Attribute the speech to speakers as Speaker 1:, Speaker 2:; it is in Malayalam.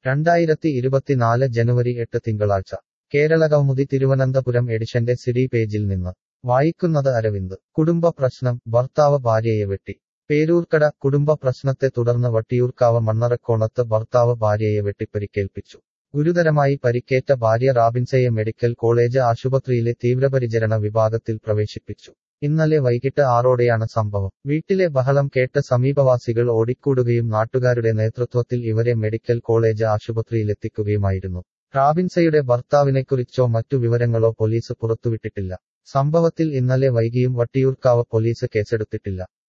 Speaker 1: രണ്ടായിരത്തി ഇരുപത്തിനാല് ജനുവരി എട്ട് തിങ്കളാഴ്ച കേരളകൗമുദി തിരുവനന്തപുരം എഡിഷന്റെ സിഡി പേജിൽ നിന്ന് വായിക്കുന്നത് അരവിന്ദ് കുടുംബ പ്രശ്നം ഭർത്താവ് ഭാര്യയെ വെട്ടി പേരൂർക്കട കുടുംബ പ്രശ്നത്തെ തുടർന്ന് വട്ടിയൂർക്കാവ് മണ്ണറക്കോണത്ത് ഭർത്താവ് ഭാര്യയെ വെട്ടിപ്പരിക്കേൽപ്പിച്ചു ഗുരുതരമായി പരിക്കേറ്റ ഭാര്യ റാബിൻസയെ മെഡിക്കൽ കോളേജ് ആശുപത്രിയിലെ തീവ്രപരിചരണ വിഭാഗത്തിൽ പ്രവേശിപ്പിച്ചു ഇന്നലെ വൈകിട്ട് ആറോടെയാണ് സംഭവം വീട്ടിലെ ബഹളം കേട്ട് സമീപവാസികൾ ഓടിക്കൂടുകയും നാട്ടുകാരുടെ നേതൃത്വത്തിൽ ഇവരെ മെഡിക്കൽ കോളേജ് ആശുപത്രിയിലെത്തിക്കുകയുമായിരുന്നു റാബിൻസയുടെ ഭർത്താവിനെക്കുറിച്ചോ മറ്റു വിവരങ്ങളോ പോലീസ് പുറത്തുവിട്ടിട്ടില്ല സംഭവത്തിൽ ഇന്നലെ വൈകിയും വട്ടിയൂർക്കാവ് പോലീസ് കേസെടുത്തിട്ടില്ല